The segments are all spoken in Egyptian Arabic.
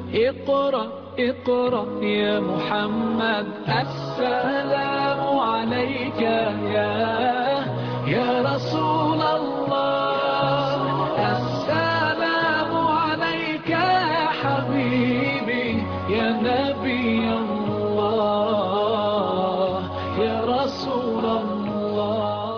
اقرأ اقرأ يا محمد السلام عليك يا يا رسول الله السلام عليك يا حبيبي يا نبي الله يا رسول الله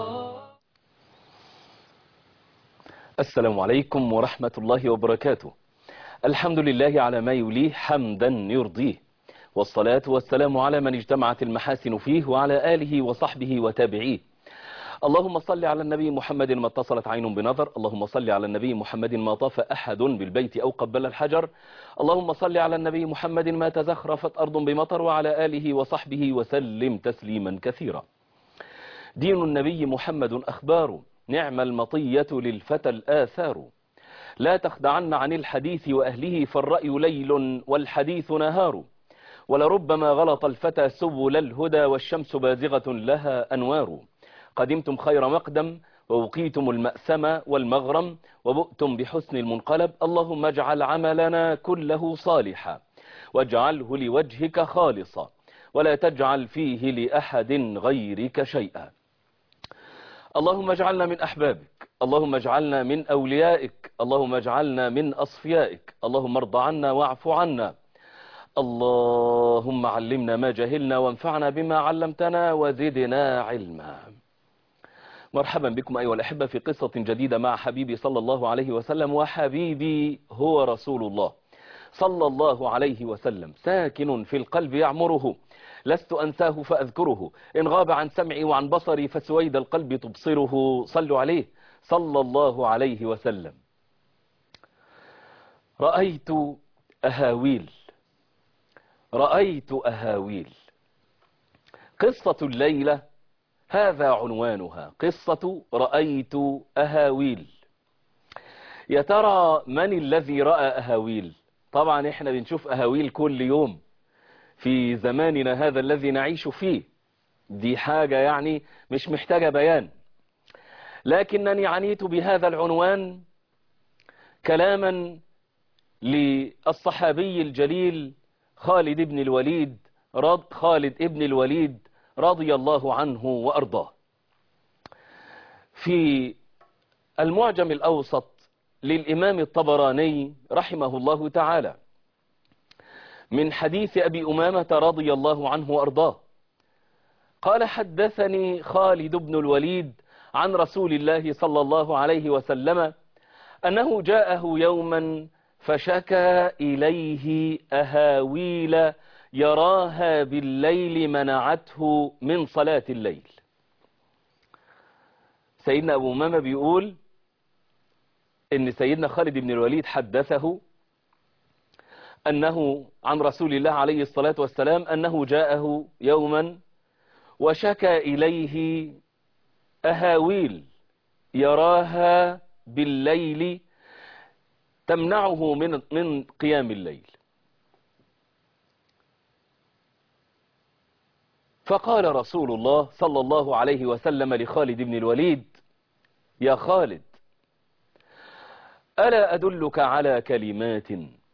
السلام عليكم ورحمة الله وبركاته الحمد لله على ما يليه حمدا يرضيه والصلاة والسلام على من اجتمعت المحاسن فيه وعلى آله وصحبه وتابعيه اللهم صل على النبي محمد ما اتصلت عين بنظر اللهم صل على النبي محمد ما طاف أحد بالبيت أو قبل الحجر اللهم صل على النبي محمد ما تزخرفت أرض بمطر وعلى آله وصحبه وسلم تسليما كثيرا دين النبي محمد أخبار نعم المطية للفتى الآثار لا تخدعن عن الحديث وأهله فالرأي ليل والحديث نهار ولربما غلط الفتى سبل الهدى والشمس بازغة لها أنوار قدمتم خير مقدم ووقيتم المأسم والمغرم وبؤتم بحسن المنقلب اللهم اجعل عملنا كله صالحا واجعله لوجهك خالصا ولا تجعل فيه لأحد غيرك شيئا اللهم اجعلنا من أحبابك اللهم اجعلنا من أوليائك اللهم اجعلنا من أصفيائك اللهم ارض عنا واعف عنا اللهم علمنا ما جهلنا وانفعنا بما علمتنا وزدنا علما مرحبا بكم أيها الأحبة في قصة جديدة مع حبيبي صلى الله عليه وسلم وحبيبي هو رسول الله صلى الله عليه وسلم ساكن في القلب يعمره لست أنساه فأذكره إن غاب عن سمعي وعن بصري فسويد القلب تبصره صلوا عليه صلى الله عليه وسلم رأيت أهاويل رأيت أهاويل قصة الليلة هذا عنوانها قصة رأيت أهاويل يا ترى من الذي رأى أهاويل طبعا احنا بنشوف أهاويل كل يوم في زماننا هذا الذي نعيش فيه دي حاجة يعني مش محتاجة بيان لكنني عنيت بهذا العنوان كلاما للصحابي الجليل خالد بن الوليد رض خالد ابن الوليد رضي الله عنه وأرضاه في المعجم الأوسط للإمام الطبراني رحمه الله تعالى من حديث أبي أمامة رضي الله عنه وأرضاه قال حدثني خالد بن الوليد عن رسول الله صلى الله عليه وسلم أنه جاءه يوما فشكى إليه أهاويل يراها بالليل منعته من صلاة الليل سيدنا أبو أمامة بيقول إن سيدنا خالد بن الوليد حدثه أنه عن رسول الله عليه الصلاة والسلام أنه جاءه يوما وشكى إليه أهاويل يراها بالليل تمنعه من من قيام الليل فقال رسول الله صلى الله عليه وسلم لخالد بن الوليد يا خالد ألا أدلك على كلمات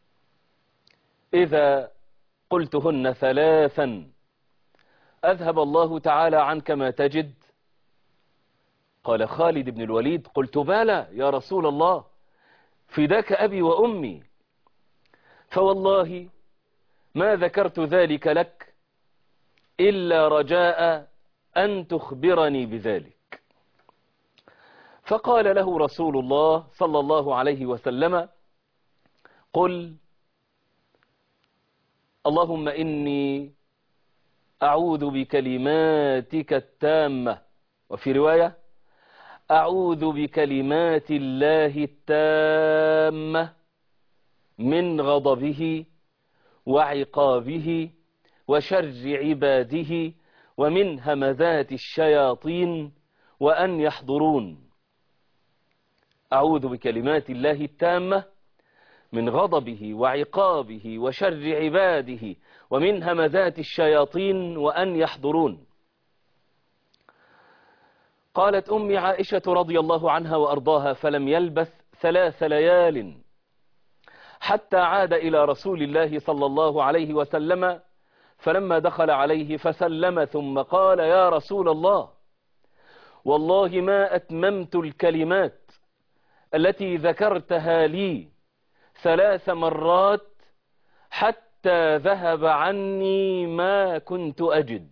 إذا قلتهن ثلاثا أذهب الله تعالى عنك ما تجد قال خالد بن الوليد قلت بلى يا رسول الله فداك أبي وأمي فوالله ما ذكرت ذلك لك إلا رجاء أن تخبرني بذلك فقال له رسول الله صلى الله عليه وسلم قل اللهم إني أعوذ بكلماتك التامة وفي رواية أعوذ بكلمات الله التامة من غضبه وعقابه وشر عباده ومن همزات الشياطين وأن يحضرون أعوذ بكلمات الله التامة من غضبه وعقابه وشر عباده ومن همزات الشياطين وأن يحضرون قالت أمي عائشة رضي الله عنها وأرضاها فلم يلبث ثلاث ليال حتى عاد إلى رسول الله صلى الله عليه وسلم فلما دخل عليه فسلم ثم قال يا رسول الله والله ما أتممت الكلمات التي ذكرتها لي ثلاث مرات حتى ذهب عني ما كنت أجد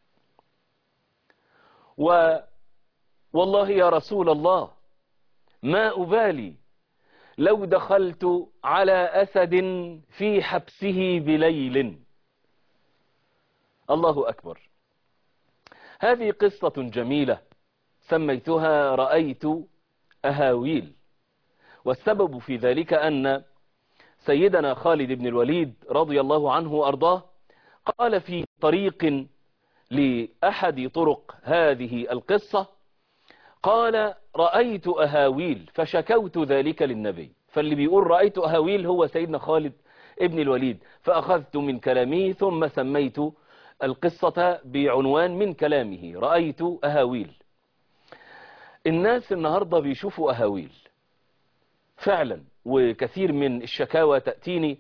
و والله يا رسول الله ما أبالي لو دخلت على أسد في حبسه بليل الله أكبر هذه قصة جميلة سميتها رأيت أهاويل والسبب في ذلك أن سيدنا خالد بن الوليد رضي الله عنه وأرضاه قال في طريق لأحد طرق هذه القصة قال رأيت أهاويل فشكوت ذلك للنبي فاللي بيقول رأيت أهاويل هو سيدنا خالد ابن الوليد فأخذت من كلامه ثم سميت القصة بعنوان من كلامه رأيت أهاويل الناس النهاردة بيشوفوا أهاويل فعلا وكثير من الشكاوى تأتيني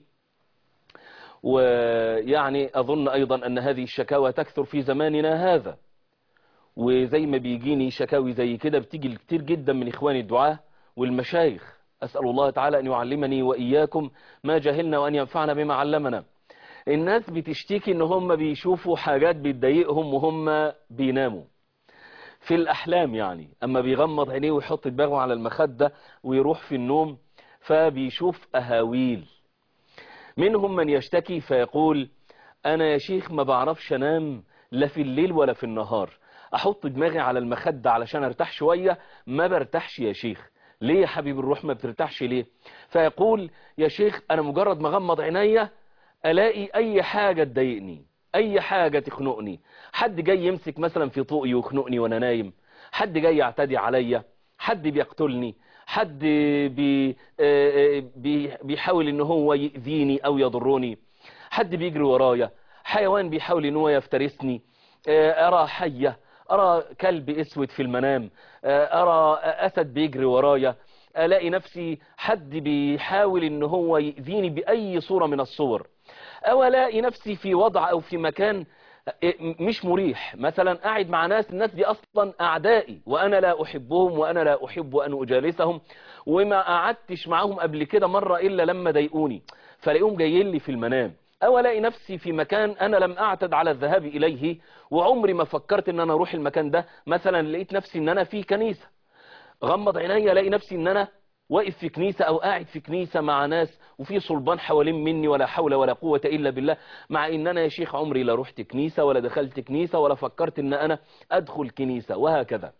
ويعني أظن أيضا أن هذه الشكاوى تكثر في زماننا هذا وزي ما بيجيني شكاوي زي كده بتيجي كتير جدا من إخواني الدعاة والمشايخ أسأل الله تعالى أن يعلمني وإياكم ما جهلنا وأن ينفعنا بما علمنا الناس بتشتكي ان هم بيشوفوا حاجات بتضايقهم وهم بيناموا في الأحلام يعني أما بيغمض عينيه ويحط دماغه على المخدة ويروح في النوم فبيشوف أهاويل منهم من يشتكي فيقول أنا يا شيخ ما بعرفش أنام لا في الليل ولا في النهار أحط دماغي على المخدة علشان أرتاح شوية ما برتاحش يا شيخ ليه يا حبيب الروح ما بترتاحش ليه فيقول يا شيخ أنا مجرد ما غمض عينيا ألاقي أي حاجة تضايقني أي حاجة تخنقني حد جاي يمسك مثلا في طوقي ويخنقني وأنا نايم حد جاي يعتدي عليا حد بيقتلني حد بي بي بيحاول ان هو يأذيني او يضرني حد بيجري ورايا حيوان بيحاول ان هو يفترسني ارى حية ارى كلب اسود في المنام ارى اسد بيجري ورايا الاقي نفسي حد بيحاول ان هو يأذيني باي صورة من الصور او الاقي نفسي في وضع او في مكان مش مريح مثلا قاعد مع ناس الناس دي اصلا اعدائي وانا لا احبهم وانا لا احب ان اجالسهم وما قعدتش معاهم قبل كده مرة الا لما ضايقوني فلاقيهم جايين لي في المنام او الاقي نفسي في مكان انا لم اعتد على الذهاب اليه وعمري ما فكرت ان انا اروح المكان ده مثلا لقيت نفسي ان انا في كنيسة غمض عيني الاقي نفسي ان انا واقف في كنيسة او قاعد في كنيسة مع ناس وفي صلبان حوالين مني ولا حول ولا قوة الا بالله مع ان انا يا شيخ عمري لا رحت كنيسة ولا دخلت كنيسة ولا فكرت ان انا ادخل كنيسة وهكذا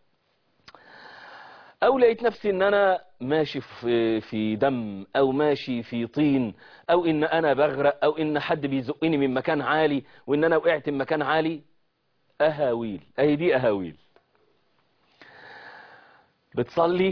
او لقيت نفسي ان انا ماشي في في دم او ماشي في طين او ان انا بغرق او ان حد بيزقني من مكان عالي وان انا وقعت من مكان عالي اهاويل اهي دي اهاويل بتصلي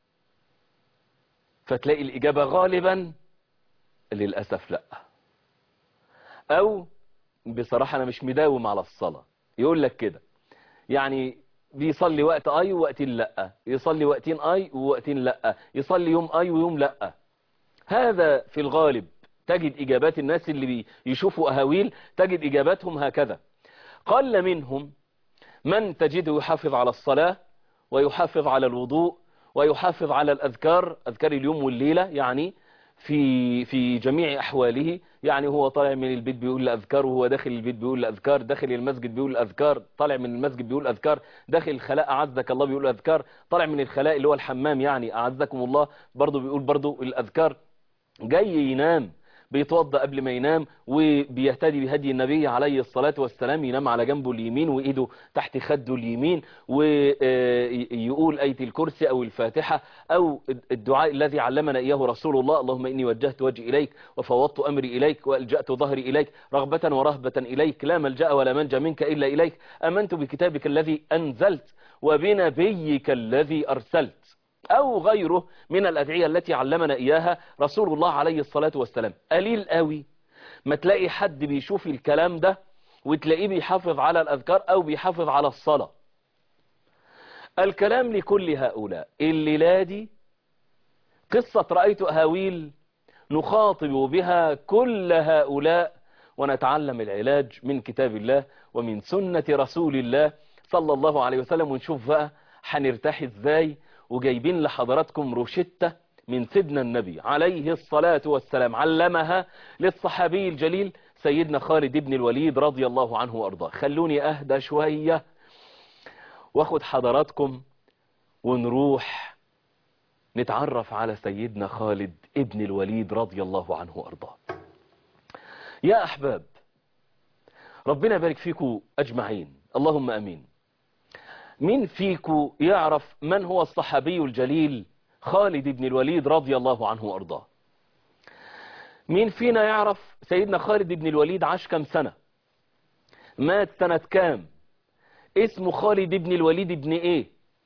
فتلاقي الإجابة غالبا للأسف لا أو بصراحة أنا مش مداوم على الصلاة يقول لك كده يعني بيصلي وقت أي ووقت لا يصلي وقتين أي ووقتين لا يصلي يوم أي ويوم لا هذا في الغالب تجد إجابات الناس اللي بيشوفوا أهاويل تجد إجاباتهم هكذا قل منهم من تجده يحافظ على الصلاة ويحافظ على الوضوء ويحافظ على الأذكار أذكار اليوم والليلة يعني في في جميع أحواله يعني هو طالع من البيت بيقول الأذكار وهو داخل البيت بيقول الأذكار داخل المسجد بيقول الأذكار طالع من المسجد بيقول الأذكار داخل الخلاء أعزك الله بيقول الأذكار طالع من الخلاء اللي هو الحمام يعني أعزكم الله برضه بيقول برضه الأذكار جاي ينام بيتوضا قبل ما ينام وبيهتدي بهدي النبي عليه الصلاة والسلام ينام على جنبه اليمين وإيده تحت خده اليمين ويقول آية الكرسي أو الفاتحة أو الدعاء الذي علمنا إياه رسول الله اللهم إني وجهت وجهي إليك وفوضت أمري إليك وألجأت ظهري إليك رغبة ورهبة إليك لا ملجأ ولا منجا منك إلا إليك أمنت بكتابك الذي أنزلت وبنبيك الذي أرسلت أو غيره من الأدعية التي علمنا إياها رسول الله عليه الصلاة والسلام قليل قوي ما تلاقي حد بيشوف الكلام ده وتلاقيه بيحافظ على الأذكار أو بيحافظ على الصلاة الكلام لكل هؤلاء الليلة دي قصة رأيت أهاويل نخاطب بها كل هؤلاء ونتعلم العلاج من كتاب الله ومن سنة رسول الله صلى الله عليه وسلم ونشوف بقى هنرتاح ازاي وجايبين لحضراتكم روشتة من سيدنا النبي عليه الصلاة والسلام علمها للصحابي الجليل سيدنا خالد بن الوليد رضي الله عنه وارضاه خلوني اهدى شوية واخد حضراتكم ونروح نتعرف على سيدنا خالد ابن الوليد رضي الله عنه وارضاه يا احباب ربنا يبارك فيكم اجمعين اللهم امين مين فيكم يعرف من هو الصحابي الجليل خالد بن الوليد رضي الله عنه وارضاه مين فينا يعرف سيدنا خالد بن الوليد عاش كم سنة مات سنة كام اسمه خالد بن الوليد بن ايه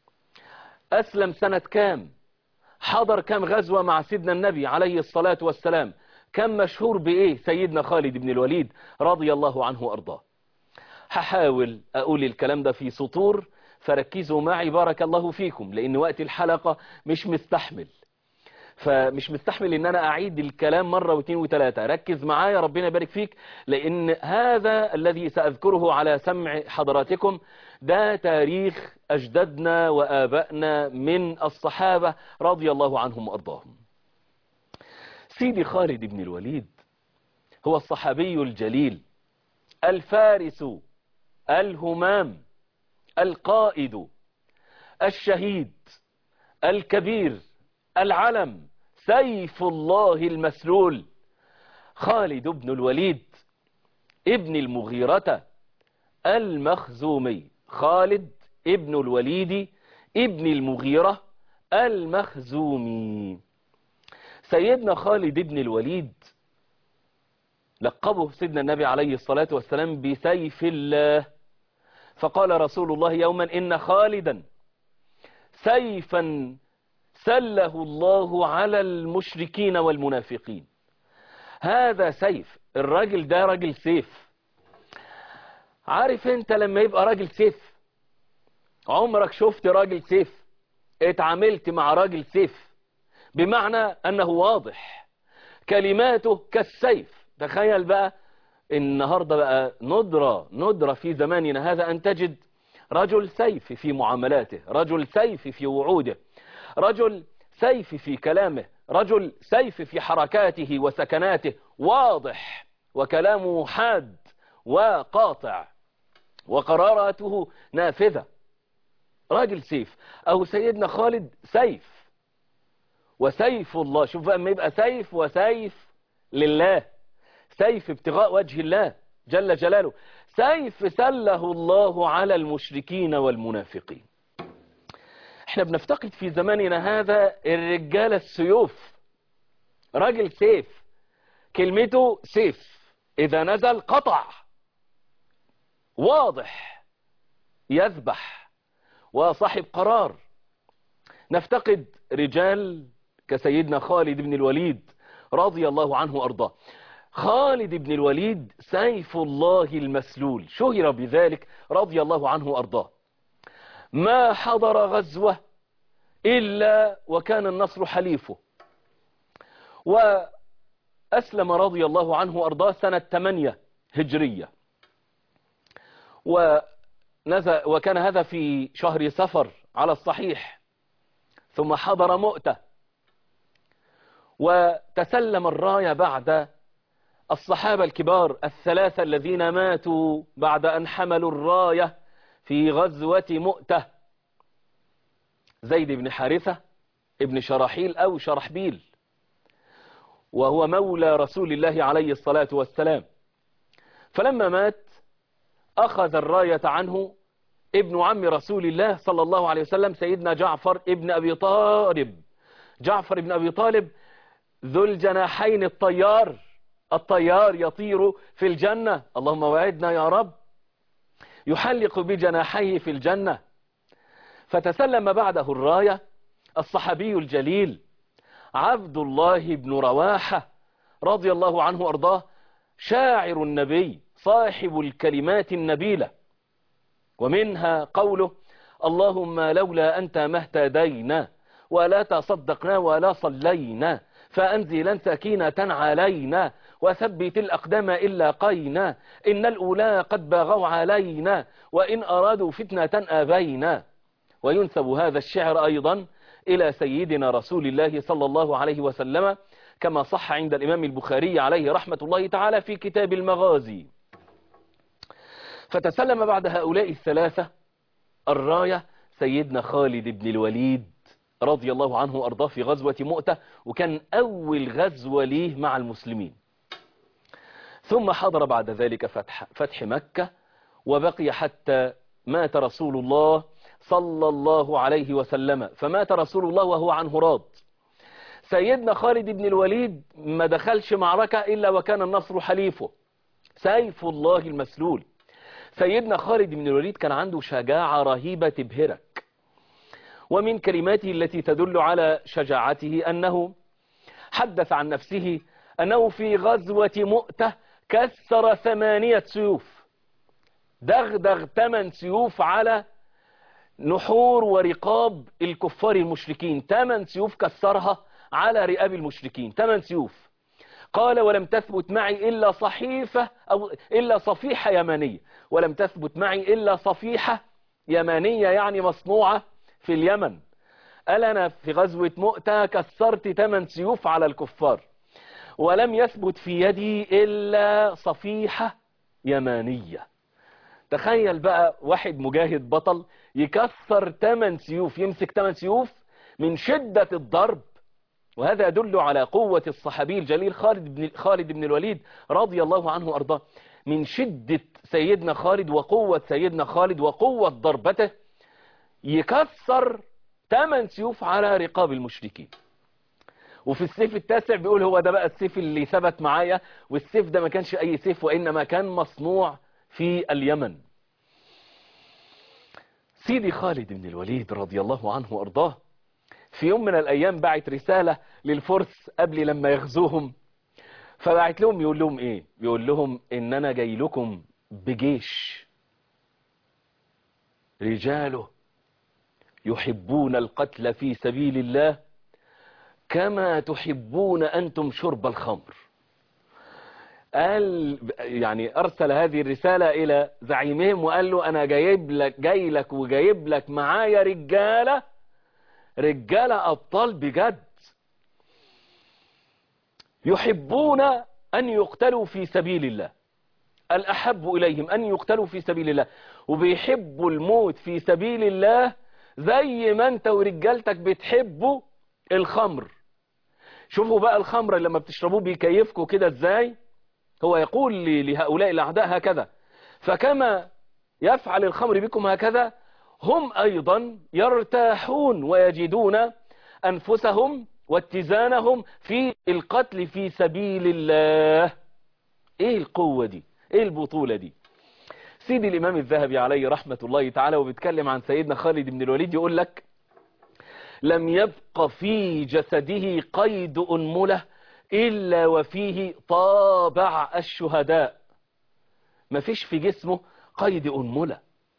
اسلم سنة كام حضر كم غزوة مع سيدنا النبي عليه الصلاة والسلام كم مشهور بايه سيدنا خالد بن الوليد رضي الله عنه وارضاه هحاول اقول الكلام ده في سطور فركزوا معي بارك الله فيكم لان وقت الحلقة مش مستحمل فمش مستحمل ان انا اعيد الكلام مرة واثنين وثلاثة ركز معايا ربنا يبارك فيك لان هذا الذي ساذكره على سمع حضراتكم ده تاريخ اجدادنا وابائنا من الصحابة رضي الله عنهم وارضاهم سيدي خالد بن الوليد هو الصحابي الجليل الفارس الهمام القائد الشهيد الكبير العلم سيف الله المسلول خالد بن الوليد ابن المغيرة المخزومي خالد ابن الوليد ابن المغيرة المخزومي سيدنا خالد بن الوليد لقبه سيدنا النبي عليه الصلاة والسلام بسيف الله فقال رسول الله يوما إن خالدا سيفا سله الله على المشركين والمنافقين هذا سيف الراجل ده راجل سيف عارف انت لما يبقى راجل سيف عمرك شفت راجل سيف اتعاملت مع راجل سيف بمعنى انه واضح كلماته كالسيف تخيل بقى النهاردة بقى ندرة ندرة في زماننا هذا أن تجد رجل سيف في معاملاته رجل سيف في وعوده رجل سيف في كلامه رجل سيف في حركاته وسكناته واضح وكلامه حاد وقاطع وقراراته نافذة راجل سيف أو سيدنا خالد سيف وسيف الله شوف بقى ما يبقى سيف وسيف لله سيف ابتغاء وجه الله جل جلاله سيف سله الله على المشركين والمنافقين احنا بنفتقد في زماننا هذا الرجال السيوف راجل سيف كلمته سيف اذا نزل قطع واضح يذبح وصاحب قرار نفتقد رجال كسيدنا خالد بن الوليد رضي الله عنه وارضاه خالد بن الوليد سيف الله المسلول شهر بذلك رضي الله عنه وارضاه ما حضر غزوة إلا وكان النصر حليفه وأسلم رضي الله عنه وأرضاه سنة 8 هجرية ونزل وكان هذا في شهر سفر على الصحيح ثم حضر مؤتة وتسلم الراية بعد الصحابة الكبار الثلاثة الذين ماتوا بعد أن حملوا الراية في غزوة مؤتة زيد بن حارثة ابن شراحيل أو شرحبيل وهو مولى رسول الله عليه الصلاة والسلام فلما مات أخذ الراية عنه ابن عم رسول الله صلى الله عليه وسلم سيدنا جعفر ابن أبي طالب جعفر ابن أبي طالب ذو الجناحين الطيار الطيار يطير في الجنة اللهم وعدنا يا رب يحلق بجناحيه في الجنة فتسلم بعده الراية الصحابي الجليل عبد الله بن رواحة رضي الله عنه وارضاه شاعر النبي صاحب الكلمات النبيلة ومنها قوله اللهم لولا أنت ما اهتدينا ولا تصدقنا ولا صلينا فأنزلا سكينة علينا وثبت الأقدام إلا قينا إن الأولى قد باغوا علينا وإن أرادوا فتنة أبينا وينسب هذا الشعر أيضا إلى سيدنا رسول الله صلى الله عليه وسلم كما صح عند الإمام البخاري عليه رحمة الله تعالى في كتاب المغازي فتسلم بعد هؤلاء الثلاثة الراية سيدنا خالد بن الوليد رضي الله عنه وأرضاه في غزوة مؤتة وكان أول غزوة ليه مع المسلمين ثم حضر بعد ذلك فتح, فتح مكة وبقي حتى مات رسول الله صلى الله عليه وسلم فمات رسول الله وهو عنه راض سيدنا خالد بن الوليد ما دخلش معركة إلا وكان النصر حليفه سيف الله المسلول سيدنا خالد بن الوليد كان عنده شجاعة رهيبة تبهرك ومن كلماته التي تدل على شجاعته أنه حدث عن نفسه أنه في غزوة مؤتة كسر ثمانية سيوف دغدغ ثمان سيوف على نحور ورقاب الكفار المشركين ثمان سيوف كسرها على رقاب المشركين ثمان سيوف قال ولم تثبت معي إلا صحيفة أو إلا صفيحة يمانية ولم تثبت معي إلا صفيحة يمانية يعني مصنوعة في اليمن قال أنا في غزوة مؤتة كسرت ثمان سيوف على الكفار ولم يثبت في يدي إلا صفيحة يمانية تخيل بقى واحد مجاهد بطل يكسر 8 سيوف يمسك 8 سيوف من شدة الضرب وهذا يدل على قوة الصحابي الجليل خالد بن, خالد بن الوليد رضي الله عنه وأرضاه من شدة سيدنا خالد وقوة سيدنا خالد وقوة ضربته يكسر 8 سيوف على رقاب المشركين وفي السيف التاسع بيقول هو ده بقى السيف اللي ثبت معايا والسيف ده ما كانش أي سيف وإنما كان مصنوع في اليمن سيدي خالد بن الوليد رضي الله عنه وارضاه في يوم من الايام بعت رسالة للفرس قبل لما يغزوهم فبعت لهم يقول لهم ايه بيقول لهم ان انا جاي لكم بجيش رجاله يحبون القتل في سبيل الله كما تحبون انتم شرب الخمر قال يعني ارسل هذه الرسالة الى زعيمهم وقال له انا جايب لك جاي لك وجايب لك معايا رجالة رجالة ابطال بجد يحبون ان يقتلوا في سبيل الله الاحب اليهم ان يقتلوا في سبيل الله وبيحبوا الموت في سبيل الله زي ما انت ورجالتك بتحبوا الخمر شوفوا بقى الخمر لما بتشربوه بيكيفكوا كده ازاي هو يقول لهؤلاء الأعداء هكذا فكما يفعل الخمر بكم هكذا هم أيضا يرتاحون ويجدون أنفسهم واتزانهم في القتل في سبيل الله ايه القوة دي ايه البطولة دي سيدي الامام الذهبي عليه رحمة الله تعالى وبيتكلم عن سيدنا خالد بن الوليد يقول لك لم يبق في جسده قيد أنمله إلا وفيه طابع الشهداء ما فيش في جسمه قيد أنملة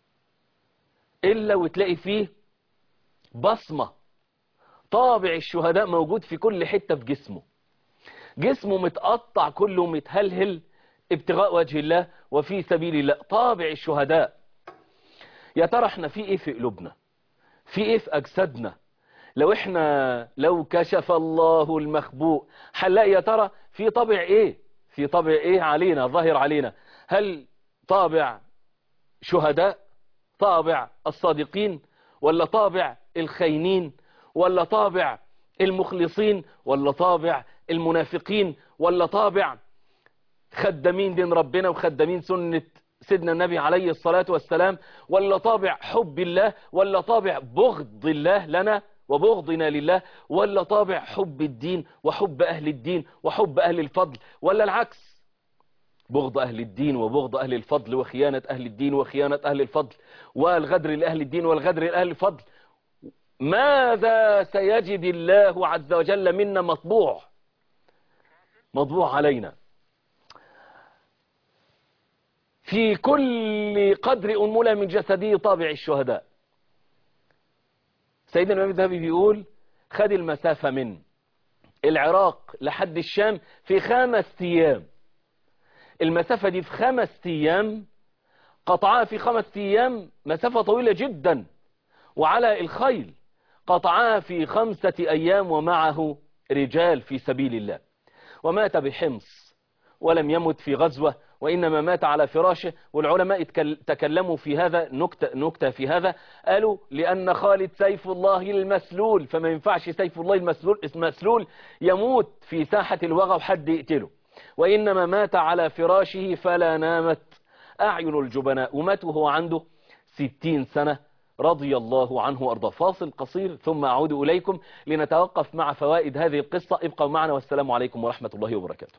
إلا وتلاقي فيه بصمة طابع الشهداء موجود في كل حتة في جسمه جسمه متقطع كله متهلهل ابتغاء وجه الله وفي سبيل الله طابع الشهداء يا ترى احنا في ايه في قلوبنا في ايه في اجسادنا لو احنا لو كشف الله المخبوء هنلاقي يا ترى في طابع ايه في طابع ايه علينا ظاهر علينا هل طابع شهداء طابع الصادقين ولا طابع الخاينين ولا طابع المخلصين ولا طابع المنافقين ولا طابع خدامين دين ربنا وخدامين سنة سيدنا النبي عليه الصلاة والسلام ولا طابع حب الله ولا طابع بغض الله لنا وبغضنا لله ولا طابع حب الدين وحب أهل الدين وحب أهل الفضل ولا العكس بغض أهل الدين وبغض أهل الفضل وخيانة أهل الدين وخيانة أهل الفضل والغدر لأهل الدين والغدر لأهل الفضل ماذا سيجد الله عز وجل منا مطبوع مطبوع علينا في كل قدر أنملة من جسده طابع الشهداء سيدنا الإمام الذهبي بيقول خد المسافة من العراق لحد الشام في خمس ايام المسافة دي في خمس ايام قطعها في خمس ايام مسافة طويلة جدا وعلى الخيل قطعها في خمسة ايام ومعه رجال في سبيل الله ومات بحمص ولم يمت في غزوة وإنما مات على فراشه والعلماء تكلموا في هذا نكتة, نكتة في هذا قالوا لأن خالد سيف الله المسلول فما ينفعش سيف الله المسلول, المسلول يموت في ساحة الوغى وحد يقتله وإنما مات على فراشه فلا نامت أعين الجبناء ومات وهو عنده ستين سنة رضي الله عنه وأرضاه فاصل قصير ثم أعود إليكم لنتوقف مع فوائد هذه القصة ابقوا معنا والسلام عليكم ورحمة الله وبركاته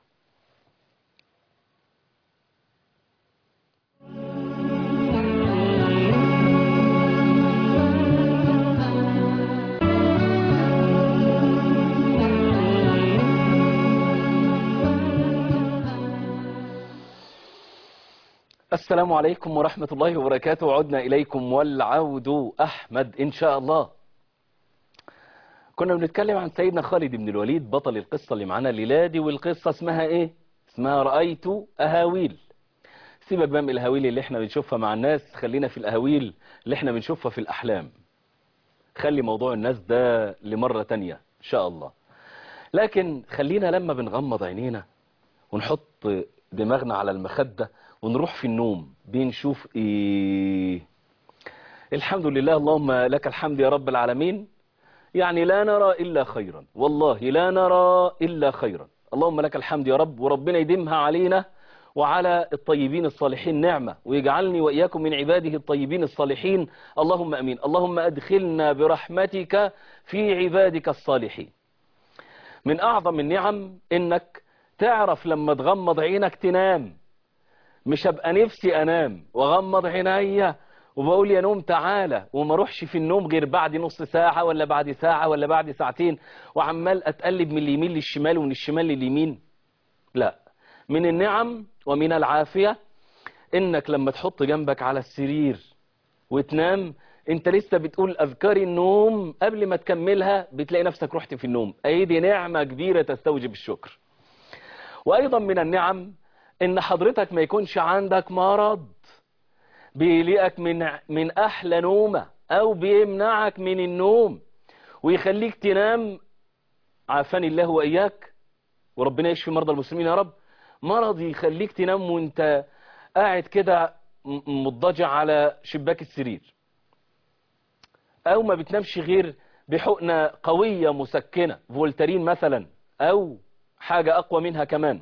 السلام عليكم ورحمة الله وبركاته عدنا إليكم والعود أحمد إن شاء الله كنا بنتكلم عن سيدنا خالد بن الوليد بطل القصة اللي معانا الليلة دي والقصة اسمها إيه اسمها رأيت أهاويل سيبك بقى من الأهاويل اللي احنا بنشوفها مع الناس خلينا في الأهاويل اللي احنا بنشوفها في الأحلام خلي موضوع الناس ده لمرة تانية إن شاء الله لكن خلينا لما بنغمض عينينا ونحط دماغنا على المخدة ونروح في النوم بنشوف ايه الحمد لله اللهم لك الحمد يا رب العالمين يعني لا نرى إلا خيرا والله لا نرى إلا خيرا اللهم لك الحمد يا رب وربنا يديمها علينا وعلى الطيبين الصالحين نعمة ويجعلني وإياكم من عباده الطيبين الصالحين اللهم أمين اللهم أدخلنا برحمتك في عبادك الصالحين من أعظم النعم إنك تعرف لما تغمض عينك تنام مش هبقى نفسي انام واغمض عينيا وبقول يا نوم تعالى وما اروحش في النوم غير بعد نص ساعة ولا بعد ساعة ولا بعد ساعتين وعمال اتقلب من اليمين للشمال ومن الشمال لليمين لا من النعم ومن العافية انك لما تحط جنبك على السرير وتنام انت لسه بتقول اذكار النوم قبل ما تكملها بتلاقي نفسك رحت في النوم اي دي نعمة كبيرة تستوجب الشكر وايضا من النعم ان حضرتك ما يكونش عندك مرض بيقلقك من من احلى نومه او بيمنعك من النوم ويخليك تنام عافاني الله واياك وربنا يشفي مرضى المسلمين يا رب مرض يخليك تنام وانت قاعد كده مضجع على شباك السرير او ما بتنامش غير بحقنة قوية مسكنة فولترين مثلا او حاجة اقوى منها كمان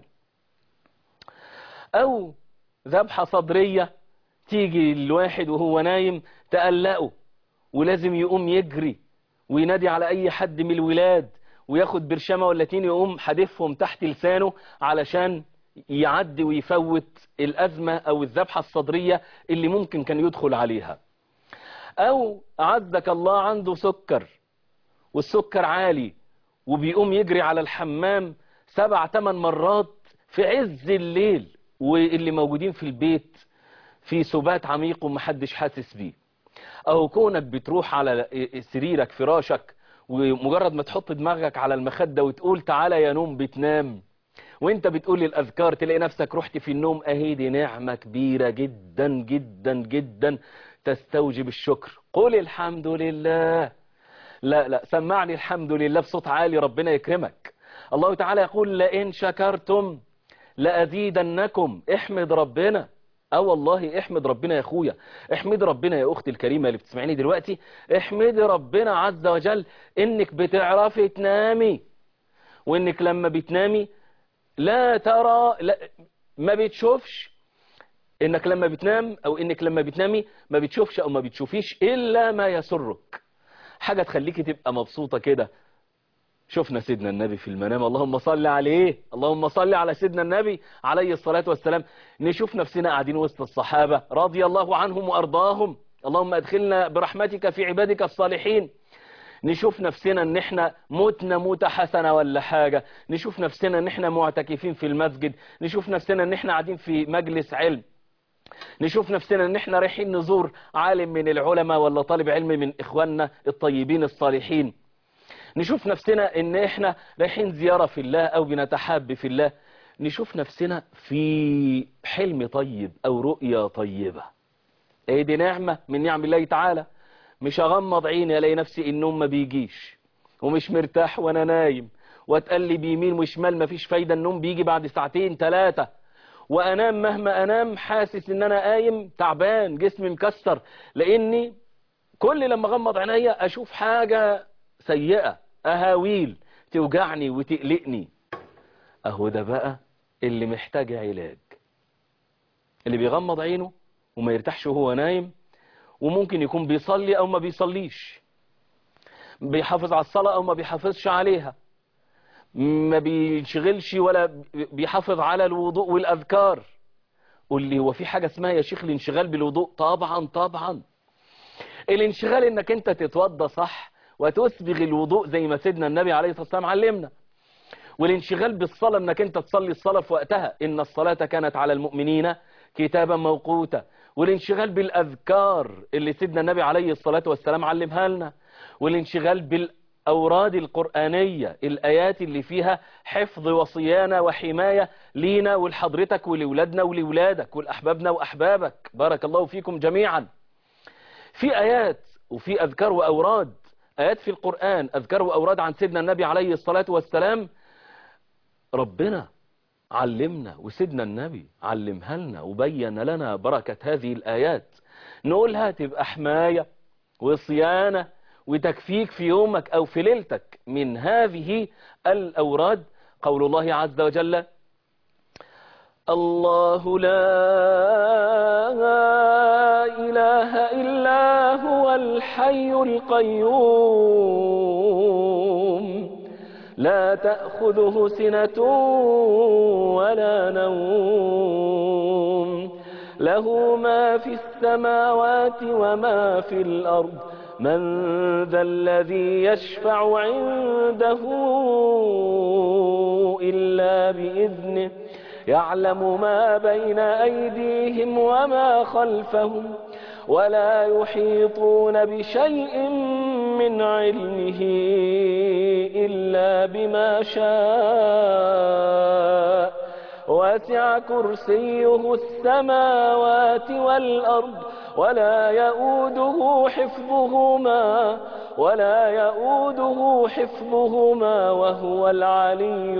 او ذبحة صدرية تيجي الواحد وهو نايم تقلقه ولازم يقوم يجري وينادي على اي حد من الولاد وياخد برشامة ولا اتنين يقوم حدفهم تحت لسانه علشان يعدي ويفوت الازمة او الذبحة الصدرية اللي ممكن كان يدخل عليها او عزك الله عنده سكر والسكر عالي وبيقوم يجري على الحمام سبع تمن مرات في عز الليل واللي موجودين في البيت في سبات عميق ومحدش حاسس بيه او كونك بتروح على سريرك فراشك ومجرد ما تحط دماغك على المخدة وتقول تعالى يا نوم بتنام وانت بتقول الاذكار تلاقي نفسك رحت في النوم اهي دي نعمة كبيرة جدا جدا جدا تستوجب الشكر قل الحمد لله لا لا سمعني الحمد لله بصوت عالي ربنا يكرمك الله تعالى يقول لئن شكرتم لأزيدنكم احمد ربنا اه والله احمد ربنا يا اخويا احمد ربنا يا اختي الكريمة اللي بتسمعيني دلوقتي احمد ربنا عز وجل انك بتعرفي تنامي وانك لما بتنامي لا ترى لا ما بتشوفش انك لما بتنام او انك لما بتنامي ما بتشوفش او ما بتشوفيش الا ما يسرك حاجة تخليكي تبقى مبسوطة كده شفنا سيدنا النبي في المنام اللهم صل عليه اللهم صل على سيدنا النبي عليه الصلاة والسلام نشوف نفسنا قاعدين وسط الصحابة رضي الله عنهم وأرضاهم اللهم أدخلنا برحمتك في عبادك الصالحين نشوف نفسنا ان احنا موتنا موتة حسنة ولا حاجة نشوف نفسنا ان احنا معتكفين في المسجد نشوف نفسنا ان احنا قاعدين في مجلس علم نشوف نفسنا ان احنا رايحين نزور عالم من العلماء ولا طالب علم من اخواننا الطيبين الصالحين نشوف نفسنا ان احنا رايحين زيارة في الله او بنتحاب في الله نشوف نفسنا في حلم طيب او رؤية طيبة ايه دي نعمة من نعم الله تعالى مش اغمض عيني الاقي نفسي النوم ما بيجيش ومش مرتاح وانا نايم واتقلب يمين وشمال مفيش فايدة النوم بيجي بعد ساعتين ثلاثة وانام مهما انام حاسس ان انا قايم تعبان جسمي مكسر لاني كل لما اغمض عينيا اشوف حاجة سيئة اهاويل توجعني وتقلقني اهو ده بقى اللي محتاج علاج اللي بيغمض عينه وما يرتاحش وهو نايم وممكن يكون بيصلي او ما بيصليش بيحافظ على الصلاة او ما بيحافظش عليها ما بينشغلش ولا بيحافظ على الوضوء والاذكار قول لي هو في حاجة اسمها يا شيخ الانشغال بالوضوء طبعا طبعا الانشغال انك انت تتوضى صح وتسبغ الوضوء زي ما سيدنا النبي عليه الصلاة والسلام علمنا والانشغال بالصلاة انك انت تصلي الصلاة في وقتها ان الصلاة كانت على المؤمنين كتابا موقوتا والانشغال بالاذكار اللي سيدنا النبي عليه الصلاة والسلام علمها لنا والانشغال بالاوراد القرآنية الايات اللي فيها حفظ وصيانة وحماية لينا ولحضرتك ولولادنا ولولادك ولاحبابنا واحبابك بارك الله فيكم جميعا في آيات وفي أذكار وأوراد آيات في القرآن أذكار وأوراد عن سيدنا النبي عليه الصلاة والسلام ربنا علمنا وسيدنا النبي علمها لنا وبين لنا بركة هذه الآيات نقولها تبقى حماية وصيانة وتكفيك في يومك أو في ليلتك من هذه الأوراد قول الله عز وجل الله لا إله إلا هو الحي القيوم لا تأخذه سنة ولا نوم له ما في السماوات وما في الأرض من ذا الذي يشفع عنده إلا بإذنه يعلم ما بين أيديهم وما خلفهم ولا يحيطون بشيء من علمه إلا بما شاء وسع كرسيه السماوات والأرض ولا يؤوده حفظهما ولا يؤوده حفظهما وهو العلي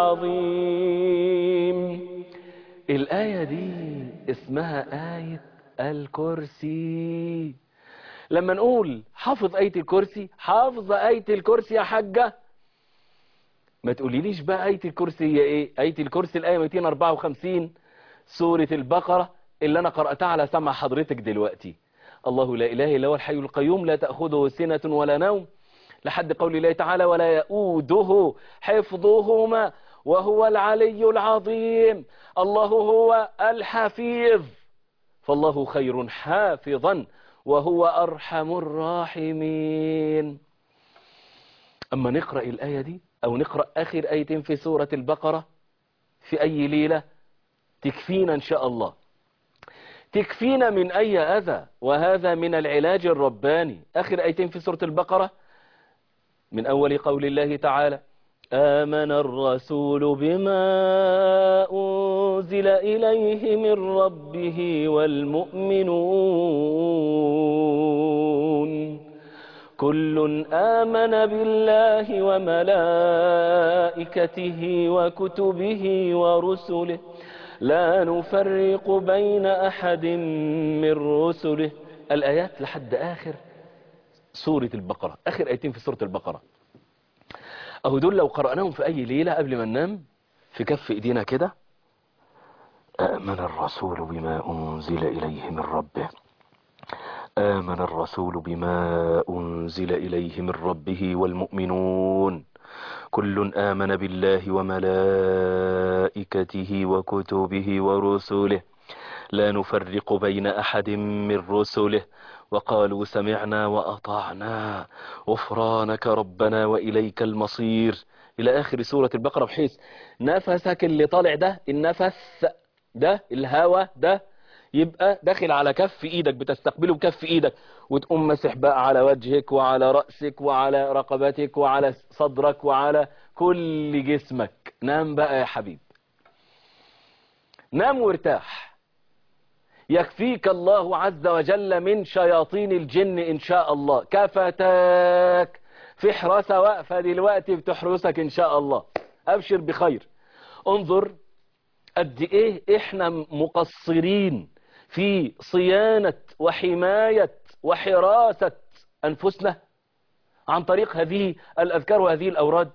العظيم الآية دي اسمها آية الكرسي لما نقول حافظ آية الكرسي حافظ آية الكرسي يا حاجة ما تقوليليش بقى آية الكرسي هي ايه آية الكرسي الآية 254 سورة البقرة اللي أنا قرأتها على سمع حضرتك دلوقتي الله لا إله إلا هو الحي القيوم لا تأخذه سنة ولا نوم لحد قول الله تعالى ولا يؤوده حفظهما وهو العلي العظيم الله هو الحفيظ فالله خير حافظا وهو أرحم الراحمين أما نقرأ الآية دي أو نقرأ آخر آيتين في سورة البقرة في أي ليلة تكفينا إن شاء الله تكفينا من أي أذى وهذا من العلاج الرباني آخر آيتين في سورة البقرة من أول قول الله تعالى آمن الرسول بما أنزل إليه من ربه والمؤمنون كل آمن بالله وملائكته وكتبه ورسله لا نفرق بين أحد من رسله الآيات لحد آخر سورة البقرة آخر آيتين في سورة البقرة أهو دول لو قرأناهم في أي ليلة قبل ما ننام في كف إيدينا كده آمن الرسول بما أنزل إليه من ربه آمن الرسول بما أنزل إليه من ربه والمؤمنون كل آمن بالله وملائكته وكتبه ورسله لا نفرق بين أحد من رسله وقالوا سمعنا وأطعنا غفرانك ربنا وإليك المصير إلى آخر سورة البقرة بحيث نفسك اللي طالع ده النفس ده الهوى ده يبقى داخل على كف ايدك بتستقبله بكف ايدك وتقوم مسح بقى على وجهك وعلى رأسك وعلى رقبتك وعلى صدرك وعلى كل جسمك نام بقى يا حبيب نام وارتاح يكفيك الله عز وجل من شياطين الجن إن شاء الله كفتاك في حراسة واقفة دلوقتي بتحرسك إن شاء الله أبشر بخير انظر قد إيه إحنا مقصرين في صيانة وحماية وحراسة أنفسنا عن طريق هذه الأذكار وهذه الأوراد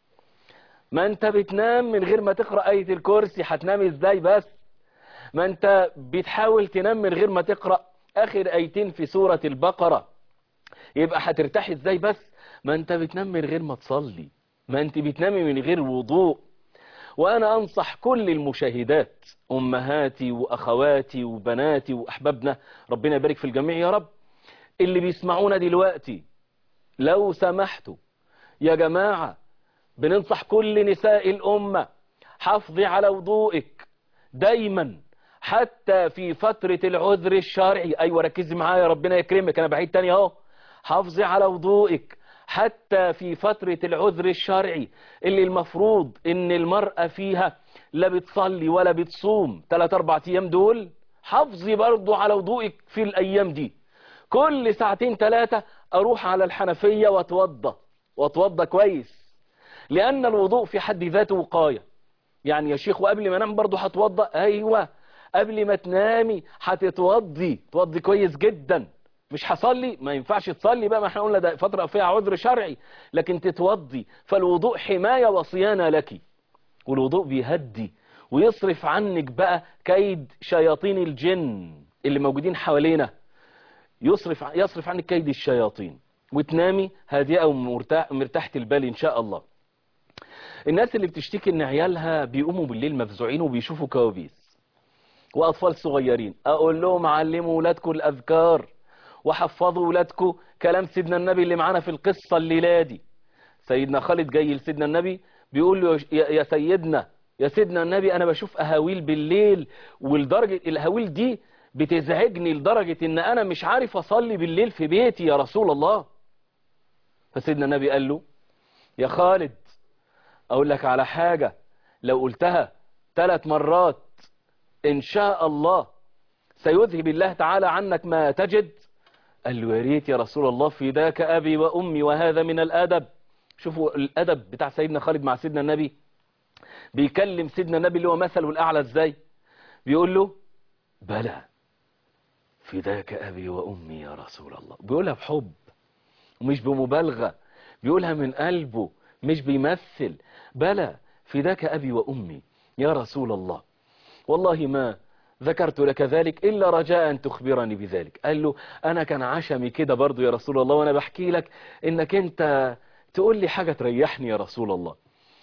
ما أنت بتنام من غير ما تقرأ آية الكرسي هتنام إزاي بس ما أنت بتحاول تنام من غير ما تقرأ آخر آيتين في سورة البقرة يبقى هترتاح إزاي بس ما أنت بتنام من غير ما تصلي ما أنت بتنامي من غير وضوء وأنا أنصح كل المشاهدات أمهاتي وأخواتي وبناتي وأحبابنا ربنا يبارك في الجميع يا رب اللي بيسمعونا دلوقتي لو سمحتوا يا جماعة بننصح كل نساء الأمة حافظي على وضوئك دايما حتى في فترة العذر الشرعي أيوة ركزي معايا ربنا يكرمك أنا بعيد تاني أهو حافظي على وضوئك حتى في فترة العذر الشرعي اللي المفروض ان المرأة فيها لا بتصلي ولا بتصوم 3 4 ايام دول حافظي برضو على وضوئك في الايام دي كل ساعتين ثلاثة اروح على الحنفية واتوضى واتوضى كويس لان الوضوء في حد ذاته وقاية يعني يا شيخ وقبل ما انام برضو هتوضى ايوه قبل ما تنامي هتتوضي توضي كويس جدا مش هصلي ما ينفعش تصلي بقى ما احنا قلنا ده فترة فيها عذر شرعي لكن تتوضي فالوضوء حماية وصيانة لك والوضوء بيهدي ويصرف عنك بقى كيد شياطين الجن اللي موجودين حوالينا يصرف يصرف عنك كيد الشياطين وتنامي هادئة ومرتاح مرتاحة البال ان شاء الله الناس اللي بتشتكي ان عيالها بيقوموا بالليل مفزوعين وبيشوفوا كوابيس واطفال صغيرين اقول لهم علموا ولادكم الاذكار وحفظوا ولادكم كلام سيدنا النبي اللي معانا في القصة الليلة دي سيدنا خالد جاي لسيدنا النبي بيقول له يا سيدنا يا سيدنا النبي انا بشوف اهاويل بالليل ولدرجة الاهاويل دي بتزعجني لدرجة ان انا مش عارف اصلي بالليل في بيتي يا رسول الله فسيدنا النبي قال له يا خالد اقول لك على حاجة لو قلتها ثلاث مرات ان شاء الله سيذهب الله تعالى عنك ما تجد قال له يا ريت يا رسول الله فداك أبي وأمي وهذا من الأدب شوفوا الأدب بتاع سيدنا خالد مع سيدنا النبي بيكلم سيدنا النبي اللي هو مثله الأعلى ازاي بيقول له بلى فداك أبي وأمي يا رسول الله بيقولها بحب ومش بمبالغة بيقولها من قلبه مش بيمثل بلى فداك أبي وأمي يا رسول الله والله ما ذكرت لك ذلك إلا رجاء أن تخبرني بذلك قال له أنا كان عشمي كده برضو يا رسول الله وأنا بحكي لك إنك أنت تقول لي حاجة تريحني يا رسول الله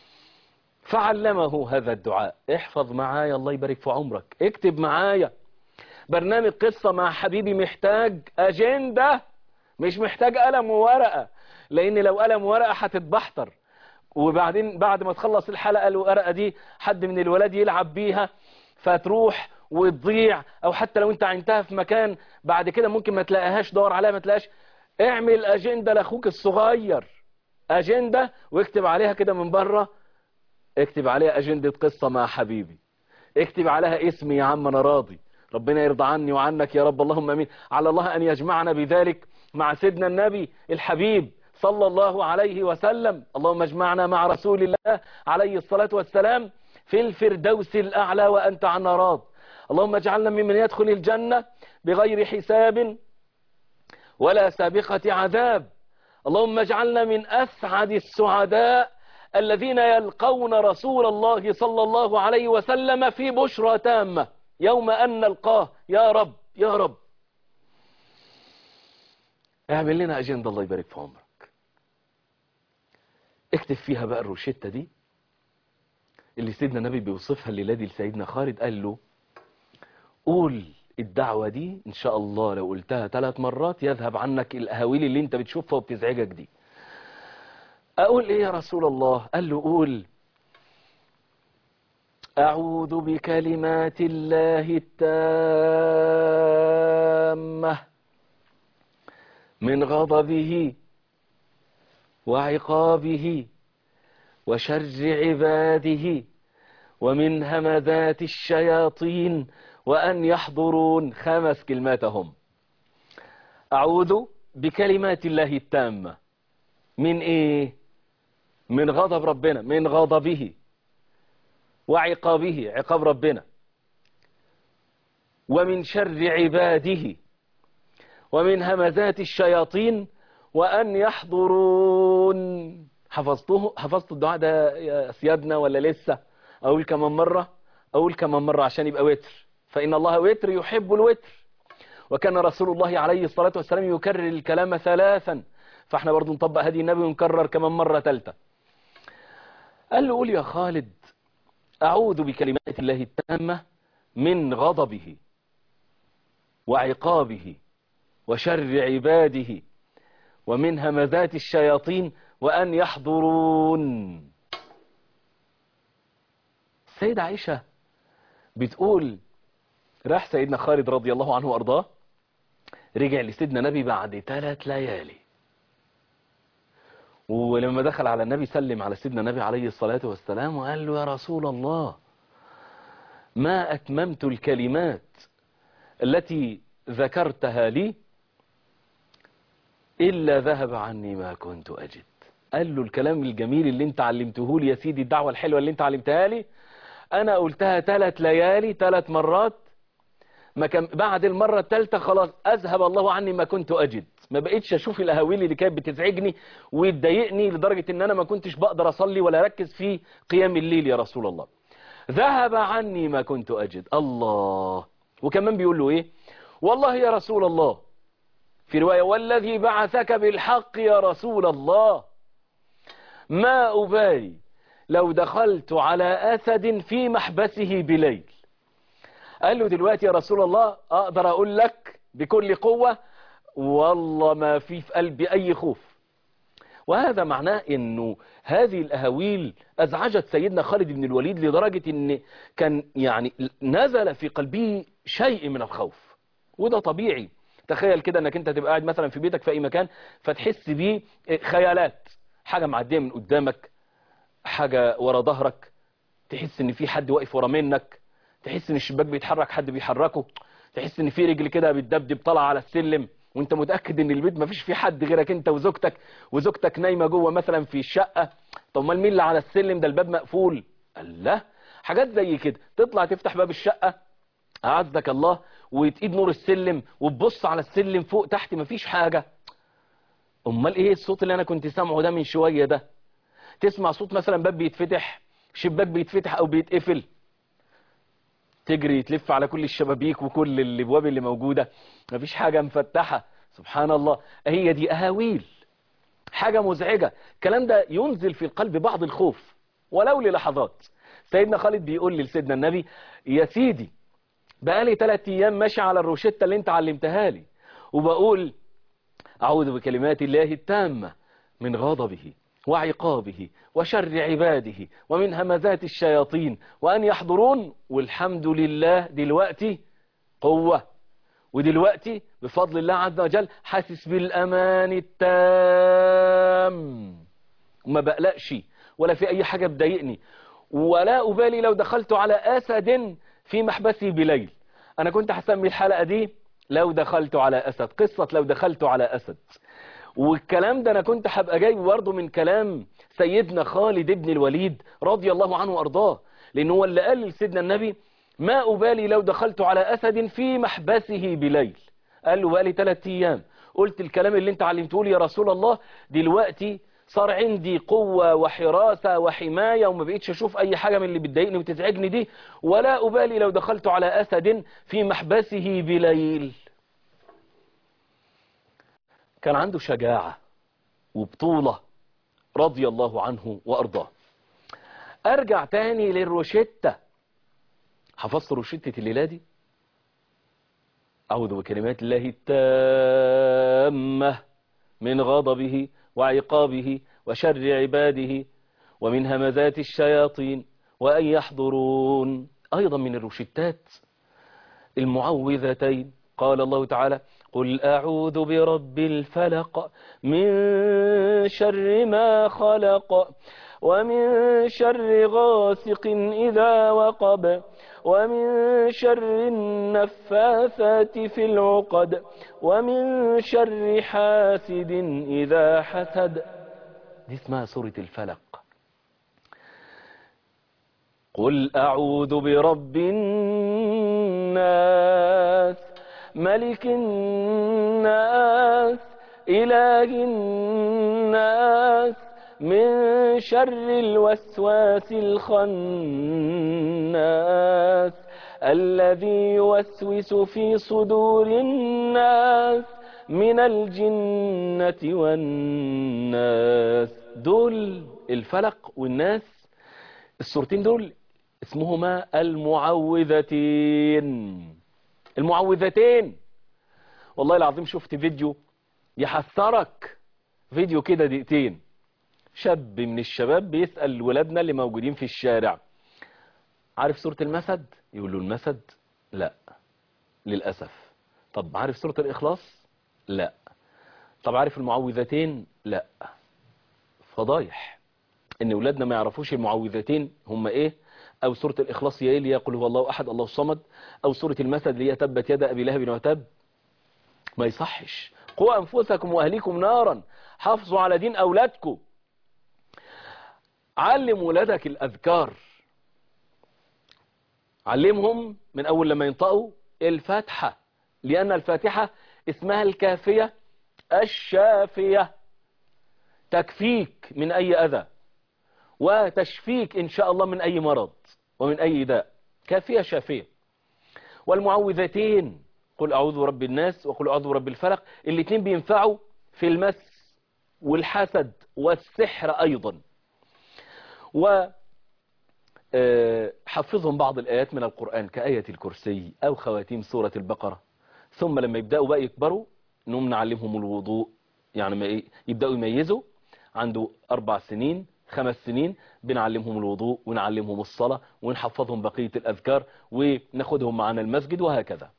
فعلمه هذا الدعاء احفظ معايا الله يبارك في عمرك اكتب معايا برنامج قصة مع حبيبي محتاج أجندة مش محتاج قلم وورقة لأن لو قلم وورقة هتتبحتر وبعدين بعد ما تخلص الحلقة الورقة دي حد من الولاد يلعب بيها فتروح وتضيع او حتى لو انت عينتها في مكان بعد كده ممكن ما تلاقيهاش دور عليها ما تلاقيهاش اعمل اجندة لاخوك الصغير اجندة واكتب عليها كده من بره اكتب عليها اجندة قصة مع حبيبي اكتب عليها اسمي يا عم انا راضي ربنا يرضى عني وعنك يا رب اللهم امين على الله ان يجمعنا بذلك مع سيدنا النبي الحبيب صلى الله عليه وسلم اللهم اجمعنا مع رسول الله عليه الصلاة والسلام في الفردوس الأعلى وأنت عنا راض اللهم اجعلنا ممن يدخل الجنة بغير حساب ولا سابقة عذاب اللهم اجعلنا من أسعد السعداء الذين يلقون رسول الله صلى الله عليه وسلم في بشرى تامة يوم أن نلقاه يا رب يا رب اعمل لنا أجندة الله يبارك في عمرك اكتب فيها بقى الروشتة دي اللي سيدنا النبي بيوصفها الليلة دي لسيدنا خالد قال له قول الدعوة دي ان شاء الله لو قلتها ثلاث مرات يذهب عنك الاهاويل اللي انت بتشوفها وبتزعجك دي اقول ايه يا رسول الله قال له قول أعوذ بكلمات الله التامة من غضبه وعقابه وشر عباده ومن همذات الشياطين وأن يحضرون خمس كلماتهم أعوذ بكلمات الله التامة من إيه من غضب ربنا من غضبه وعقابه عقاب ربنا ومن شر عباده ومن همزات الشياطين وأن يحضرون حفظته حفظت الدعاء ده يا سيادنا ولا لسه أقول كمان مرة أقول كمان مرة عشان يبقى وتر فإن الله وتر يحب الوتر وكان رسول الله عليه الصلاة والسلام يكرر الكلام ثلاثا فاحنا برضو نطبق هذه النبي ونكرر كمان مرة ثالثة قال له قول يا خالد أعوذ بكلمات الله التامة من غضبه وعقابه وشر عباده ومن همزات الشياطين وأن يحضرون السيدة عائشة بتقول راح سيدنا خالد رضي الله عنه وأرضاه رجع لسيدنا نبي بعد ثلاث ليالي ولما دخل على النبي سلم على سيدنا النبي عليه الصلاة والسلام وقال له يا رسول الله ما أتممت الكلمات التي ذكرتها لي إلا ذهب عني ما كنت أجد قال له الكلام الجميل اللي انت علمته لي يا سيدي الدعوة الحلوة اللي انت علمتها لي أنا قلتها ثلاث ليالي ثلاث مرات ما كان بعد المرة الثالثة خلاص أذهب الله عني ما كنت أجد ما بقيتش أشوف الأهاويل اللي كانت بتزعجني وتضايقني لدرجة إن أنا ما كنتش بقدر أصلي ولا أركز في قيام الليل يا رسول الله ذهب عني ما كنت أجد الله وكمان بيقول له إيه والله يا رسول الله في رواية والذي بعثك بالحق يا رسول الله ما أبالي لو دخلت على أسد في محبسه بليل قال له دلوقتي يا رسول الله أقدر أقول لك بكل قوة والله ما في في قلبي أي خوف وهذا معناه أنه هذه الأهاويل أزعجت سيدنا خالد بن الوليد لدرجة أن كان يعني نزل في قلبه شيء من الخوف وده طبيعي تخيل كده أنك أنت تبقى قاعد مثلا في بيتك في أي مكان فتحس بيه خيالات حاجة معدية من قدامك حاجة ورا ظهرك تحس ان في حد واقف ورا منك تحس ان الشباك بيتحرك حد بيحركه تحس ان في رجل كده بتدبدب طالعه على السلم وانت متاكد ان البيت ما فيش فيه حد غيرك انت وزوجتك وزوجتك نايمه جوه مثلا في الشقه طب امال مين اللي على السلم ده الباب مقفول الله حاجات زي كده تطلع تفتح باب الشقه اعزك الله وتقيد نور السلم وتبص على السلم فوق تحت ما فيش حاجه امال ايه الصوت اللي انا كنت سامعه ده من شويه ده تسمع صوت مثلا باب بيتفتح شباك بيتفتح او بيتقفل تجري تلف على كل الشبابيك وكل الابواب اللي موجوده مفيش حاجه مفتحه سبحان الله هي دي اهاويل حاجه مزعجه الكلام ده ينزل في القلب بعض الخوف ولو للحظات سيدنا خالد بيقول لسيدنا النبي يا سيدي بقالي ثلاث ايام ماشي على الروشته اللي انت علمتها لي وبقول اعوذ بكلمات الله التامه من غضبه وعقابه وشر عباده ومن همزات الشياطين وأن يحضرون والحمد لله دلوقتي قوة ودلوقتي بفضل الله عز وجل حاسس بالأمان التام وما بقلقش ولا في أي حاجة بضايقني ولا أبالي لو دخلت على أسد في محبسي بليل أنا كنت هسمي الحلقة دي لو دخلت على أسد قصة لو دخلت على أسد والكلام ده انا كنت هبقى جايب برضه من كلام سيدنا خالد بن الوليد رضي الله عنه وارضاه لان هو اللي قال لسيدنا النبي ما ابالي لو دخلت على اسد في محبسه بليل قال له بقالي ثلاث ايام قلت الكلام اللي انت علمته لي يا رسول الله دلوقتي صار عندي قوة وحراسة وحماية وما بقيتش اشوف اي حاجة من اللي بتضايقني وتزعجني دي ولا ابالي لو دخلت على اسد في محبسه بليل كان عنده شجاعة وبطولة رضي الله عنه وأرضاه أرجع تاني للروشتة حفظت روشتة الليلة دي أعوذ بكلمات الله التامة من غضبه وعقابه وشر عباده ومن همزات الشياطين وأن يحضرون أيضا من الروشتات المعوذتين قال الله تعالى قل أعوذ برب الفلق من شر ما خلق ومن شر غاسق إذا وقب ومن شر النفاثات في العقد ومن شر حاسد إذا حسد دي اسمها سورة الفلق قل أعوذ برب الناس ملك الناس إله الناس من شر الوسواس الخناس الذي يوسوس في صدور الناس من الجنة والناس دول الفلق والناس الصورتين دول اسمهما المعوذتين المعوذتين والله العظيم شفت فيديو يحسرك فيديو كده دقيقتين شاب من الشباب بيسأل ولادنا اللي موجودين في الشارع عارف سورة المسد يقول له المسد لا للأسف طب عارف سورة الإخلاص لا طب عارف المعوذتين لا فضايح ان ولادنا ما يعرفوش المعوذتين هم ايه او سورة الاخلاص هي ايه اللي يقول هو الله احد الله الصمد او سورة المسد اللي هي تبت يد ابي لهب وتب ما يصحش قوا انفسكم واهليكم نارا حافظوا على دين اولادكم علم ولادك الاذكار علمهم من اول لما ينطقوا الفاتحة لان الفاتحة اسمها الكافية الشافية تكفيك من اي اذى وتشفيك إن شاء الله من أي مرض ومن أي داء كافية شافية والمعوذتين قل أعوذ برب الناس وقل أعوذ برب الفلق الاثنين بينفعوا في المس والحسد والسحر أيضا و حفظهم بعض الآيات من القرآن كآية الكرسي أو خواتيم سورة البقرة ثم لما يبدأوا بقى يكبروا نقوم نعلمهم الوضوء يعني ما يبدأوا يميزوا عنده أربع سنين خمس سنين بنعلمهم الوضوء ونعلمهم الصلاة ونحفظهم بقية الأذكار وناخدهم معنا المسجد وهكذا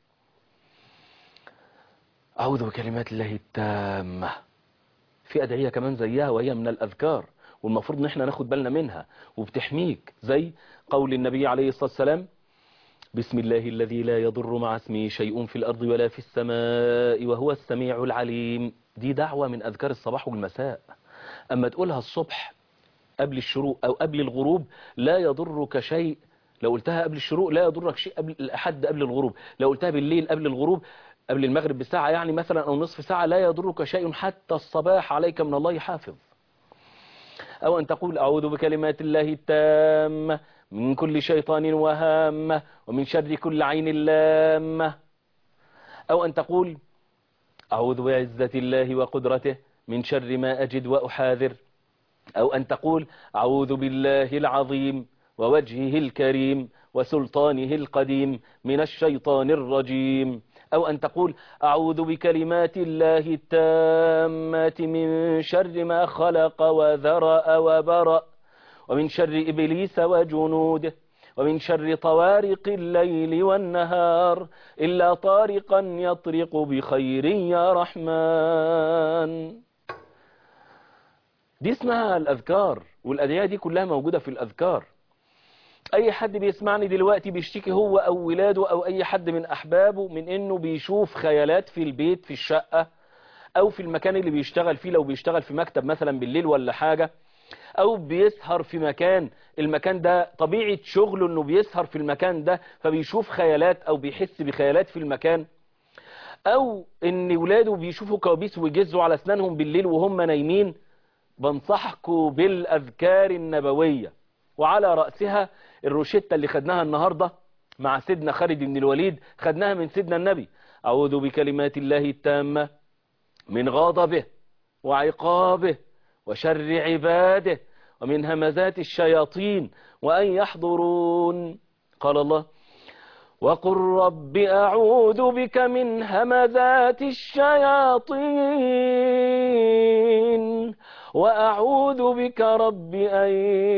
أعوذ بكلمات الله التامة في أدعية كمان زيها وهي من الأذكار والمفروض ان احنا ناخد بالنا منها وبتحميك زي قول النبي عليه الصلاة والسلام بسم الله الذي لا يضر مع اسمه شيء في الأرض ولا في السماء وهو السميع العليم دي دعوة من أذكار الصباح والمساء أما تقولها الصبح قبل الشروق أو قبل الغروب لا يضرك شيء لو قلتها قبل الشروق لا يضرك شيء قبل حد قبل الغروب لو قلتها بالليل قبل الغروب قبل المغرب بساعة يعني مثلا أو نصف ساعة لا يضرك شيء حتى الصباح عليك من الله حافظ أو أن تقول أعوذ بكلمات الله التامة من كل شيطان وهامة ومن شر كل عين لامة أو أن تقول أعوذ بعزة الله وقدرته من شر ما أجد وأحاذر أو أن تقول أعوذ بالله العظيم ووجهه الكريم وسلطانه القديم من الشيطان الرجيم أو أن تقول أعوذ بكلمات الله التامات من شر ما خلق وذرأ وبرأ ومن شر إبليس وجنوده ومن شر طوارق الليل والنهار إلا طارقا يطرق بخير يا رحمن دي اسمها الأذكار والأدعية دي كلها موجودة في الأذكار أي حد بيسمعني دلوقتي بيشتكي هو أو ولاده أو أي حد من أحبابه من إنه بيشوف خيالات في البيت في الشقة أو في المكان اللي بيشتغل فيه لو بيشتغل في مكتب مثلا بالليل ولا حاجة أو بيسهر في مكان المكان ده طبيعة شغله إنه بيسهر في المكان ده فبيشوف خيالات أو بيحس بخيالات في المكان أو إن ولاده بيشوفوا كوابيس ويجزوا على أسنانهم بالليل وهم نايمين بنصحكم بالأذكار النبوية وعلى رأسها الروشتة اللي خدناها النهاردة مع سيدنا خالد بن الوليد خدناها من سيدنا النبي أعوذ بكلمات الله التامة من غضبه وعقابه وشر عباده ومن همزات الشياطين وأن يحضرون قال الله وقل رب أعوذ بك من همزات الشياطين وأعوذ بك رب أن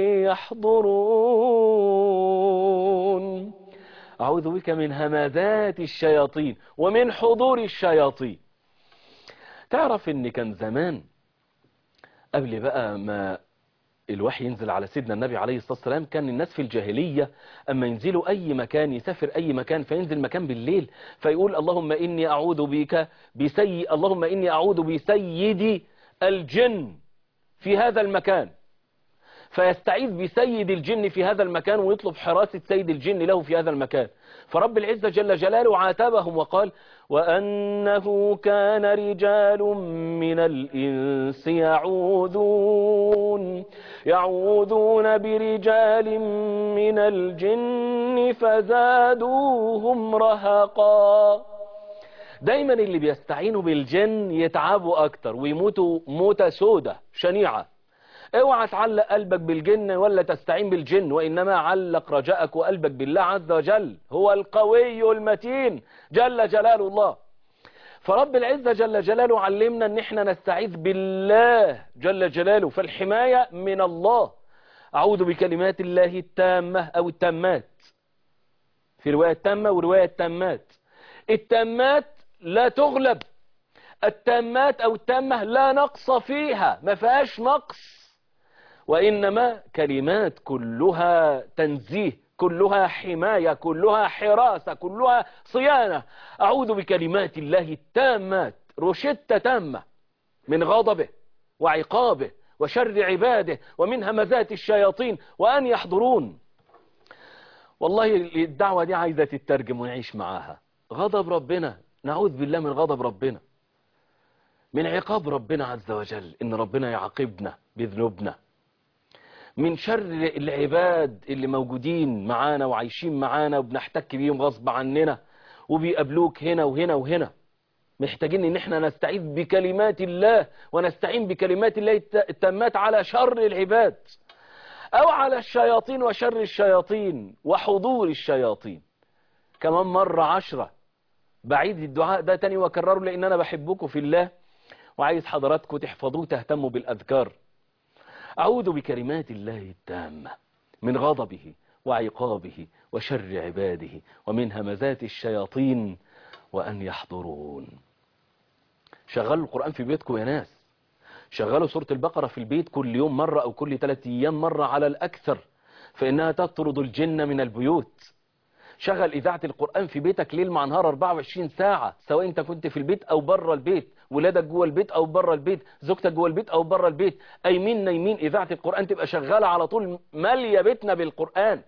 يحضرون أعوذ بك من همذات الشياطين ومن حضور الشياطين تعرف ان كان زمان قبل بقى ما الوحي ينزل على سيدنا النبي عليه الصلاة والسلام كان الناس في الجاهلية أما ينزلوا أي مكان يسافر أي مكان فينزل مكان بالليل فيقول اللهم إني أعوذ بك بسي اللهم إني أعوذ بسيد الجن في هذا المكان فيستعيذ بسيد الجن في هذا المكان ويطلب حراسة سيد الجن له في هذا المكان فرب العزة جل جلاله عاتبهم وقال وأنه كان رجال من الإنس يعوذون يعوذون برجال من الجن فزادوهم رهقا دايما اللي بيستعينوا بالجن يتعبوا أكتر ويموتوا موتة سودة شنيعة اوعى تعلق قلبك بالجن ولا تستعين بالجن وإنما علق رجاءك وقلبك بالله عز وجل هو القوي المتين جل جلال الله فرب العزة جل جلاله علمنا ان احنا نستعيذ بالله جل جلاله فالحماية من الله اعوذ بكلمات الله التامة او التامات في رواية تامة ورواية تامات التامات لا تغلب التامات او التامة لا نقص فيها ما فيهاش نقص وإنما كلمات كلها تنزيه كلها حماية كلها حراسة كلها صيانة أعوذ بكلمات الله التامات روشتة تامة من غضبه وعقابه وشر عباده ومن همزات الشياطين وأن يحضرون والله الدعوة دي عايزة تترجم ونعيش معاها غضب ربنا نعوذ بالله من غضب ربنا من عقاب ربنا عز وجل إن ربنا يعاقبنا بذنوبنا من شر العباد اللي موجودين معانا وعايشين معانا وبنحتك بيهم غصب عننا وبيقابلوك هنا وهنا وهنا محتاجين ان احنا نستعيذ بكلمات الله ونستعين بكلمات الله التامات على شر العباد او على الشياطين وشر الشياطين وحضور الشياطين كمان مرة عشرة بعيد الدعاء ده تاني وكرره لان انا بحبكم في الله وعايز حضراتكم تحفظوه تهتموا بالاذكار أعوذ بكلمات الله التامة من غضبه وعقابه وشر عباده ومن همزات الشياطين وأن يحضرون شغلوا القرآن في بيتكم يا ناس شغلوا سورة البقرة في البيت كل يوم مرة أو كل ثلاثة أيام مرة على الأكثر فإنها تطرد الجن من البيوت شغل إذاعة القرآن في بيتك ليل مع نهار 24 ساعة سواء أنت كنت في البيت أو بره البيت ولادك جوه البيت أو بره البيت زوجتك جوه البيت أو بره البيت أيمين نايمين إذاعة القرآن تبقى شغالة على طول مالية بيتنا بالقرآن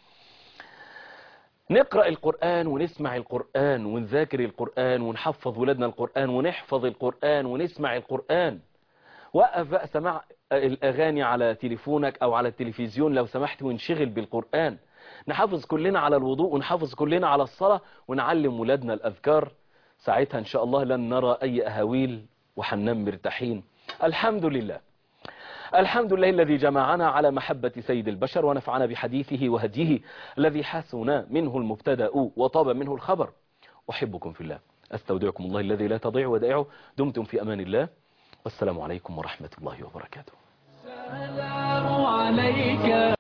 نقرأ القرآن ونسمع القرآن ونذاكر القرآن ونحفظ ولادنا القرآن ونحفظ القرآن ونسمع القرآن وقف بقى سماع الأغاني على تليفونك أو على التلفزيون لو سمحت وانشغل بالقرآن نحافظ كلنا على الوضوء ونحافظ كلنا على الصلاة ونعلم ولادنا الأذكار ساعتها إن شاء الله لن نرى أي أهاويل وحنام مرتاحين الحمد لله الحمد لله الذي جمعنا على محبة سيد البشر ونفعنا بحديثه وهديه الذي حسن منه المبتدأ وطاب منه الخبر أحبكم في الله أستودعكم الله الذي لا تضيع ودائعه دمتم في أمان الله والسلام عليكم ورحمة الله وبركاته السلام عليك